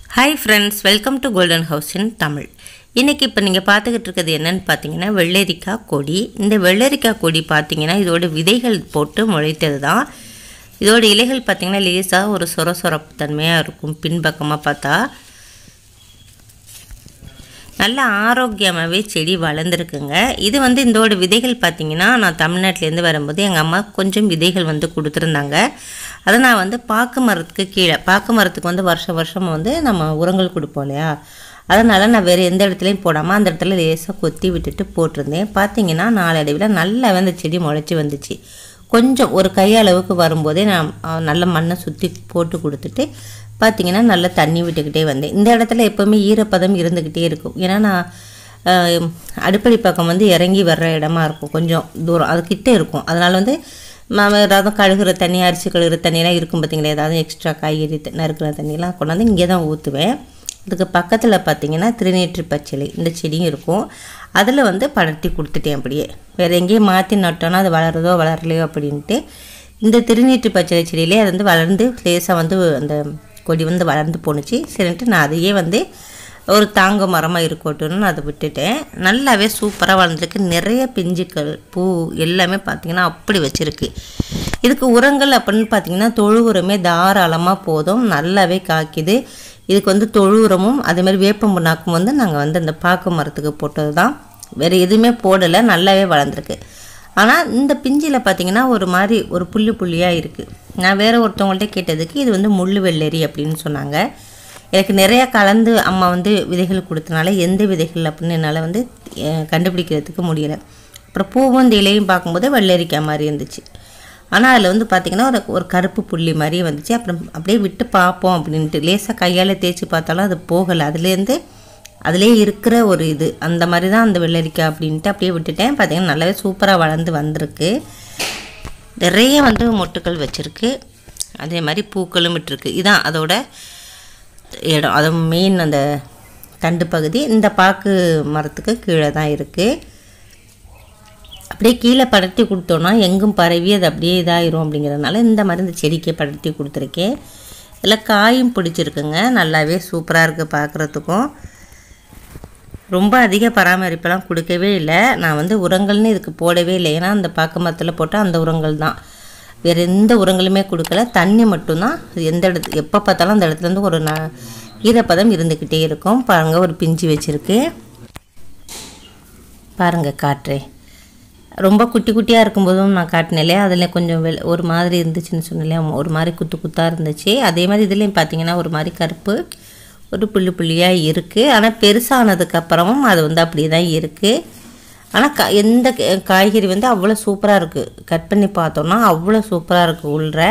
hi friends welcome to golden house in Tamil இன்றைக்கி இப்போ நீங்கள் பார்த்துக்கிட்டு இருக்கிறது என்னன்னு பார்த்தீங்கன்னா வெள்ளரிக்காய் கொடி இந்த வெள்ளரிக்காய் கொடி பார்த்தீங்கன்னா இதோட விதைகள் போட்டு முளைத்தது தான் இதோட இலைகள் பார்த்தீங்கன்னா லேசாக ஒரு சொர சொரப்பு தன்மையாக இருக்கும் பின்பக்கமாக பார்த்தா நல்ல ஆரோக்கியமாகவே செடி வளர்ந்துருக்குங்க இது வந்து இதோட விதைகள் பார்த்தீங்கன்னா நான் தமிழ்நாட்டிலேருந்து வரும்போது எங்கள் அம்மா கொஞ்சம் விதைகள் வந்து கொடுத்துருந்தாங்க அதை நான் வந்து பாக்கு மரத்துக்கு கீழே பாக்கு மரத்துக்கு வந்து வருஷம் வருஷம் வந்து நம்ம உரங்கள் கொடுப்போம் இல்லையா அதனால் நான் வேறு எந்த இடத்துலையும் போடாமல் அந்த இடத்துல லேசாக கொத்தி விட்டுட்டு போட்டிருந்தேன் பார்த்தீங்கன்னா நாளடைவில் நல்லாவே அந்த செடி முளைச்சி வந்துச்சு கொஞ்சம் ஒரு கையளவுக்கு வரும்போதே நான் அஹ், நல்ல மண்ணை சுற்றி போட்டு கொடுத்துட்டு பார்த்தீங்கன்னா நல்லா தண்ணி விட்டுக்கிட்டே வந்தேன் இந்த இடத்துல எப்போவுமே ஈரப்பதம் இருந்துக்கிட்டே இருக்கும் ஏன்னா நான் அஹ், அடுப்படி பக்கம் வந்து இறங்கி வர்ற இடமா இருக்கும் கொஞ்சம் தூரம் அது கிட்டே இருக்கும் அதனால் வந்து நான் ஏதாவது கழுகுற தண்ணி அரிசி கழுகுற தண்ணியெல்லாம் இருக்கும் பார்த்தீங்களா ஏதாவது எக்ஸ்ட்ரா காய்கறி த- நறுக்குற தண்ணியெல்லாம் கொண்டாந்து இங்கே தான் ஊற்றுவேன் அதுக்கு பக்கத்தில் பார்த்தீங்கன்னா திருநீற்று பச்சிலை இந்த செடியும் இருக்கும் அதில் வந்து படர்த்தி கொடுத்துட்டேன் அப்படியே வேறு எங்கேயும் மாற்றி நட்டோன்னா அது வளருதோ வளரலையோ அப்படின்ட்டு இந்த திருநீற்று பச்சிலை செடியிலே அது வந்து வளர்ந்து லேசாக வந்து அந்த கொடி வந்து வளர்ந்து போணுச்சு சரின்ட்டு நான் அதையே வந்து ஒரு தாங்க மரமாக இருக்கட்டும்னு நான் அதை விட்டுட்டேன் நல்லாவே சூப்பராக வளர்ந்துருக்கு நிறைய பிஞ்சுக்கள் பூ எல்லாமே பார்த்தீங்கன்னா அப்படி வச்சுருக்கு இதுக்கு உரங்கள் அப்படின்னு பார்த்தீங்கன்னா தொழு உரமே தாராளமாக போதும் நல்லாவே காய்க்குது இதுக்கு வந்து தொழு உரமும் அதே மாதிரி வேப்பம் புண்ணாக்கும் வந்து நாங்கள் வந்து அந்த பாக்கு மரத்துக்கு போட்டது தான் வேறு எதுவுமே போடலை நல்லாவே வளர்ந்துருக்கு ஆனால் இந்த பிஞ்சில் பார்த்தீங்கன்னா ஒரு மாதிரி ஒரு புள்ளி புள்ளியாக இருக்குது நான் வேறு ஒருத்தவங்கள்ட்ட கேட்டதுக்கு இது வந்து முள்ளு வெள்ளரி அப்படின்னு சொன்னாங்க எனக்கு நிறையா கலந்து அம்மா வந்து விதைகள் கொடுத்தனால எந்த விதைகள் அப்படின்னு என்னால் வந்து அஹ், கண்டுபிடிக்கிறதுக்கு முடியலை அப்புறம் பூவும் இந்த இலையும் பார்க்கும்போது வெள்ளரிக்காய் மாதிரி இருந்துச்சு ஆனால் அதில் வந்து பார்த்திங்கன்னா ஒரு ஒரு கருப்பு புள்ளி மாதிரியே வந்துச்சு அப்புறம் அப்படியே விட்டு பார்ப்போம் அப்படின்ட்டு லேசாக கையால் தேய்ச்சி பார்த்தாலும் அது போகலை அதுலேருந்து அதிலே இருக்கிற ஒரு இது அந்த மாதிரி தான் அந்த வெள்ளரிக்காய் அப்படின்ட்டு அப்படியே விட்டுட்டேன் பார்த்தீங்கன்னா நல்லாவே சூப்பராக வளர்ந்து வந்திருக்கு நிறைய வந்து மொட்டுக்கள் வச்சுருக்கு அதே மாதிரி பூக்களும் விட்டுருக்கு இதான் அதோட இடம் அது மெயின் அந்த தண்டு பகுதி இந்த பாக்கு மரத்துக்கு கீழே தான் இருக்குது அப்படியே கீழே படர்த்தி கொடுத்தோன்னா எங்கும் பரவி அது அப்படியே இதாயிரும் அப்படிங்கிறதுனால இந்த மாதிரி இந்த செடிக்கு படர்த்தி கொடுத்துருக்கேன் இதில் காயும் பிடிச்சிருக்குங்க நல்லாவே சூப்பராக இருக்குது பார்க்குறதுக்கும் ரொம்ப அதிக பராமரிப்பெல்லாம் கொடுக்கவே இல்லை நான் வந்து உரங்கள்னு இதுக்கு போடவே இல்லை ஏன்னா அந்த பாக்கு மரத்தில் போட்டால் அந்த உரங்கள் தான் வேறு எந்த உரங்களுமே கொடுக்கல தண்ணி மட்டும்தான் அது எந்த இடத்து எப்போ பார்த்தாலும் அந்த இடத்துல இருந்து ஒரு ந ஈரப்பதம் இருந்துக்கிட்டே இருக்கும் பாருங்கள் ஒரு பிஞ்சு வச்சுருக்கு பாருங்கள் காட்டுறேன் ரொம்ப குட்டி குட்டியாக இருக்கும்போதும் நான் காட்டினேன் இல்லையா அதில் கொஞ்சம் வெள் ஒரு மாதிரி இருந்துச்சுன்னு சொன்னேன் ஒரு மாதிரி குத்து குத்தாக இருந்துச்சு அதே மாதிரி இதுலேயும் பார்த்தீங்கன்னா ஒரு மாதிரி கருப்பு ஒரு புள்ளி புள்ளியாக இருக்குது ஆனால் பெருசானதுக்கப்புறமும் அது வந்து அப்படியே தான் இருக்குது ஆனால் க எந்த க- காய்கறி வந்து அவ்வளோ சூப்பராக இருக்குது கட் பண்ணி பார்த்தோன்னா அவ்வளோ சூப்பராக இருக்குது உள்ள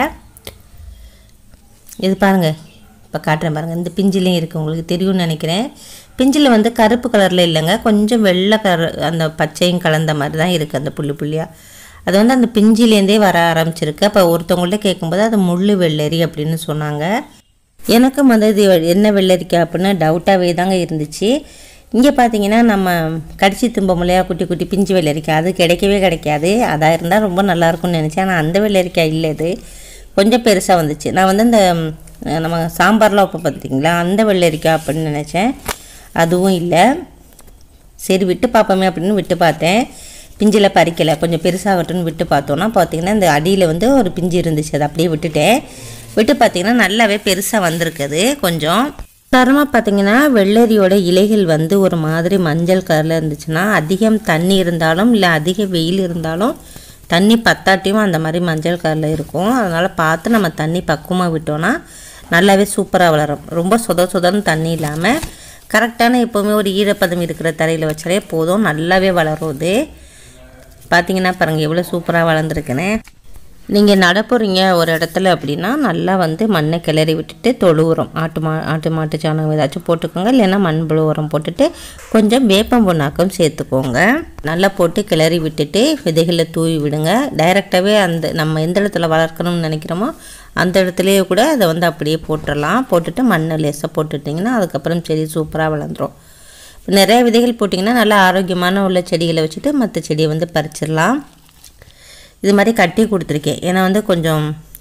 இது பாருங்கள் இப்போ காட்டுறேன் பாருங்கள் இந்த பிஞ்சிலையும் இருக்குது உங்களுக்கு தெரியும்னு நினைக்கிறேன் பிஞ்சில் வந்து கருப்பு கலரில் இல்லைங்க கொஞ்சம் வெள்ளை கலர் அந்த பச்சையும் கலந்த மாதிரி தான் இருக்குது அந்த புள்ளி புள்ளியாக அது வந்து அந்த பிஞ்சிலேருந்தே வர ஆரம்பிச்சிருக்கு அப்போ ஒருத்தவங்கள்ட்ட கேட்கும்போது அது முள்ளு வெள்ளரி அப்படின்னு சொன்னாங்க எனக்கும் வந்து இது என்ன வெள்ளரிக்காய் அப்படின்னு டவுட்டாகவே தாங்க இருந்துச்சு இங்கே பார்த்தீங்கன்னா நம்ம கடிச்சி தும்ப இல்லையா குட்டி குட்டி பிஞ்சு வெள்ளரிக்காய் அது கிடைக்கவே கிடைக்காது அதாக இருந்தால் ரொம்ப நல்லாயிருக்கும்னு நினச்சேன் ஆனால் அந்த வெள்ளரிக்காய் இல்லை இது கொஞ்சம் பெருசாக வந்துச்சு நான் வந்து இந்த ம், நம்ம சாம்பார்லாம் வைப்போம் பார்த்தீங்களா அந்த வெள்ளரிக்காய் அப்படின்னு நினச்சேன் அதுவும் இல்லை சரி விட்டு பார்ப்போமே அப்படின்னு விட்டு பார்த்தேன் பிஞ்சில் பறிக்கலை கொஞ்சம் பெருசாகட்டும்னு விட்டு பார்த்தோன்னா பார்த்தீங்கன்னா இந்த அடியில் வந்து ஒரு பிஞ்சு இருந்துச்சு அதை அப்படியே விட்டுட்டேன் விட்டு பார்த்தீங்கன்னா நல்லாவே பெருசாக வந்திருக்குது கொஞ்சம் தரமாக பார்த்தீங்கன்னா வெள்ளரியோட இலைகள் வந்து ஒரு மாதிரி மஞ்சள் கலரில் இருந்துச்சுன்னா அதிகம் தண்ணி இருந்தாலும் இல்லை அதிக வெயில் இருந்தாலும் தண்ணி பத்தாட்டியும் அந்த மாதிரி மஞ்சள் கலரில் இருக்கும் அதனால் பார்த்து நம்ம தண்ணி பக்குவமாக விட்டோன்னா நல்லாவே சூப்பராக வளரும் ரொம்ப சொத சொதன்னு தண்ணி இல்லாமல் கரெக்டான எப்போவுமே ஒரு ஈரப்பதம் இருக்கிற தரையில் வச்சாலே போதும் நல்லாவே வளரும் இது பார்த்தீங்கன்னா பாருங்கள் எவ்வளோ சூப்பராக வளர்ந்துருக்குன்னு நீங்கள் நட போகிறீங்க ஒரு இடத்துல அப்படின்னா நல்லா வந்து மண்ணை கிளறி விட்டுட்டு தொழு உரம் ஆட்டு மா ஆட்டு மாட்டு சாணகம் ஏதாச்சும் போட்டுக்கோங்க இல்லைன்னா மண்புழு உரம் போட்டுட்டு கொஞ்சம் வேப்பம் பொண்ணாக்கம் சேர்த்துக்கோங்க நல்லா போட்டு கிளறி விட்டுட்டு விதைகளை தூவி விடுங்க டைரெக்டாகவே அந்த நம்ம எந்த இடத்துல வளர்க்கணும்னு நினைக்கிறோமோ அந்த இடத்துலையே கூட அதை வந்து அப்படியே போட்டுடலாம் போட்டுட்டு மண்ணை லேசாக போட்டுட்டிங்கன்னா அதுக்கப்புறம் செடி சூப்பராக வளர்ந்துரும் இப்ப நிறைய விதைகள் போட்டிங்கன்னா நல்லா ஆரோக்கியமான உள்ள செடிகளை வச்சுட்டு மற்ற செடியை வந்து பறிச்சிடலாம் இது மாதிரி கட்டி கொடுத்துருக்கேன் ஏன்னா வந்து கொஞ்சம்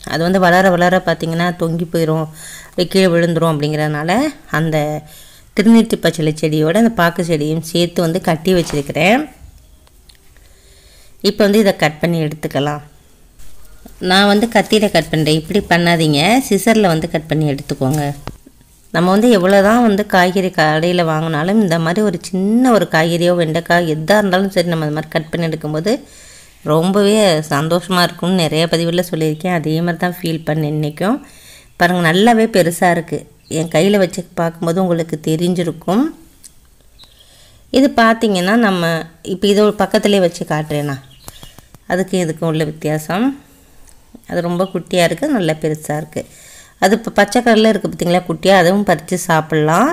அது வந்து வளர வளர பார்த்திங்கன்னா தொங்கி போயிடும் கீழே விழுந்துரும் அப்படிங்கிறதுனால அந்த திருநீட்டு பச்சளை செடியோட அந்த பாக்கு செடியும் சேர்த்து வந்து கட்டி வச்சுருக்கிறேன் இப்போ வந்து இதை கட் பண்ணி எடுத்துக்கலாம் நான் வந்து கத்தியில் கட் பண்ணுறேன் இப்படி பண்ணாதீங்க சிசரில் வந்து கட் பண்ணி எடுத்துக்கோங்க நம்ம வந்து எவ்வளோ தான் வந்து காய்கறி கடையில் வாங்கினாலும் இந்த மாதிரி ஒரு சின்ன ஒரு காய்கறியோ வெண்டைக்காய் எதாக இருந்தாலும் சரி நம்ம அது மாதிரி கட் பண்ணி எடுக்கும்போது ரொம்பவே சந்தோஷமாக இருக்கும்னு நிறைய பதிவில் சொல்லியிருக்கேன் அதே மாதிரி தான் ஃபீல் பண்ணேன் இன்றைக்கும் பாருங்கள் நல்லாவே பெருசாக இருக்குது என் கையில் வச்சு பார்க்கும்போது உங்களுக்கு தெரிஞ்சிருக்கும் இது பார்த்திங்கன்னா நம்ம இப்போ இதை ஒரு பக்கத்துலேயே வச்சு காட்டுறேண்ணா அதுக்கு இதுக்கும் உள்ள வித்தியாசம் அது ரொம்ப குட்டியாக இருக்குது நல்லா பெருசாக இருக்குது அது இப்போ பச்சை கலரில் இருக்குது பார்த்திங்களா குட்டியாக அதுவும் பறித்து சாப்பிட்லாம்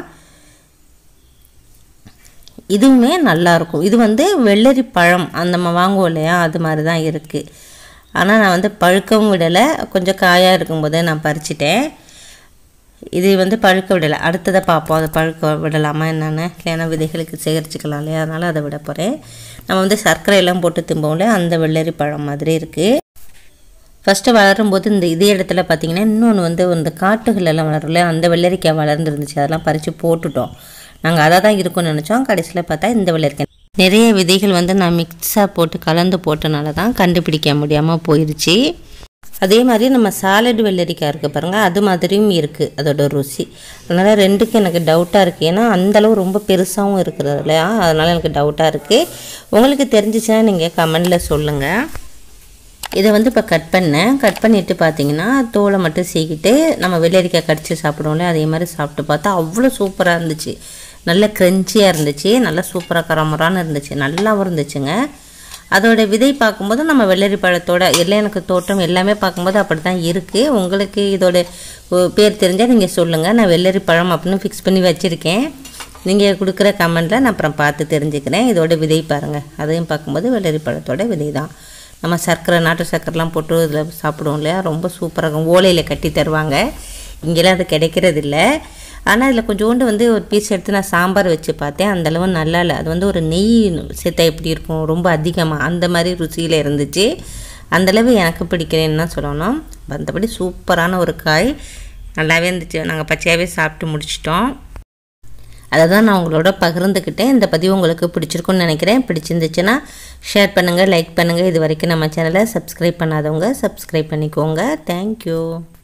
இதுவுமே நல்லாயிருக்கும் இது வந்து வெள்ளரி பழம் அந்த நம்ம வாங்குவோம் இல்லையா அது மாதிரி தான் இருக்குது ஆனால் நான் வந்து பழுக்கவும் விடலை கொஞ்சம் காயாக இருக்கும்போதே நான் பறிச்சிட்டேன் இது வந்து பழுக்க விடலை அடுத்ததை பார்ப்போம் அதை பழுக்க விடலாமா என்னென்னு இல்லைன்னா விதைகளுக்கு சேகரிச்சுக்கலாம் இல்லையா அதனால் அதை விட போகிறேன் நம்ம வந்து சர்க்கரை எல்லாம் போட்டு திம்போம்ல அந்த வெள்ளரி பழம் மாதிரி இருக்குது ஃபஸ்ட்டு வளரும்போது இந்த இதே இடத்துல பார்த்திங்கன்னா இன்னொன்று வந்து இந்த காட்டுகளெல்லாம் வளரும்ல அந்த வெள்ளரிக்காய் வளர்ந்துருந்துச்சு அதெல்லாம் பறித்து போட்டுட்டோம் நாங்கள் அதை தான் இருக்கும்னு நினச்சோம் கடைசியில் பார்த்தா இந்த வெள்ளரிக்காய் நிறைய விதைகள் வந்து நான் மிக்ஸாக போட்டு கலந்து போட்டனால தான் கண்டுபிடிக்க முடியாமல் போயிடுச்சு அதே மாதிரி நம்ம சாலட் வெள்ளரிக்காய் இருக்குது பாருங்கள் அது மாதிரியும் இருக்குது அதோட ருசி அதனால் ரெண்டுக்கும் எனக்கு டவுட்டாக இருக்குது ஏன்னா அந்தளவு ரொம்ப பெருசாகவும் இருக்கிறது இல்லையா அதனால் எனக்கு டவுட்டாக இருக்குது உங்களுக்கு தெரிஞ்சிச்சுன்னா நீங்கள் கமெண்டில் சொல்லுங்கள் இதை வந்து இப்போ கட் பண்ணேன் கட் பண்ணிவிட்டு பார்த்தீங்கன்னா தோலை மட்டும் சீக்கிட்டு நம்ம வெள்ளரிக்காய் கடிச்சு சாப்பிடுவோம்ல அதே மாதிரி சாப்பிட்டு பார்த்தா அவ்வளோ சூப்பராக இருந்துச்சு நல்ல க்ரன்ச்சியாக இருந்துச்சு நல்லா சூப்பராக கரமுறான்னு இருந்துச்சு நல்லாவும் இருந்துச்சுங்க அதோட விதை பார்க்கும்போது நம்ம வெள்ளரி பழத்தோட எல்லாம் எனக்கு தோட்டம் எல்லாமே பார்க்கும்போது அப்படி தான் இருக்குது உங்களுக்கு இதோட பேர் தெரிஞ்சால் நீங்கள் சொல்லுங்கள் நான் வெள்ளரி பழம் அப்படின்னு ஃபிக்ஸ் பண்ணி வச்சுருக்கேன் நீங்கள் கொடுக்குற கமெண்ட்டில் நான் அப்புறம் பார்த்து தெரிஞ்சுக்கிறேன் இதோட விதை பாருங்கள் அதையும் பார்க்கும்போது வெள்ளரி பழத்தோட விதை தான் நம்ம சர்க்கரை நாட்டு சர்க்கரைலாம் போட்டு இதில் சாப்பிடுவோம் இல்லையா ரொம்ப சூப்பராக இருக்கும் ஓலையில் கட்டி தருவாங்க இங்கெல்லாம் அது கிடைக்கிறது இல்லை ஆனால் இதில் கொஞ்சோண்டு வந்து ஒரு பீஸ் எடுத்து நான் சாம்பார் வச்சு பார்த்தேன் அந்தளவு நல்லா இல்லை அது வந்து ஒரு நெய் சேர்த்தா எப்படி இருக்கும் ரொம்ப அதிகமாக அந்த மாதிரி ருசியில் இருந்துச்சு அந்தளவு எனக்கு பிடிக்கிறேன்னு தான் சொல்லணும் மற்றபடி சூப்பரான ஒரு காய் நல்லாவே இருந்துச்சு நாங்கள் பச்சையாகவே சாப்பிட்டு முடிச்சிட்டோம் அதை தான் நான் உங்களோட பகிர்ந்துக்கிட்டேன் இந்த பதிவு உங்களுக்கு பிடிச்சிருக்குன்னு நினைக்கிறேன் பிடிச்சிருந்துச்சுன்னா ஷேர் பண்ணுங்கள் லைக் பண்ணுங்கள் இது வரைக்கும் நம்ம சேனலை சப்ஸ்கிரைப் பண்ணாதவங்க சப்ஸ்கிரைப் பண்ணிக்கோங்க தேங்க்யூ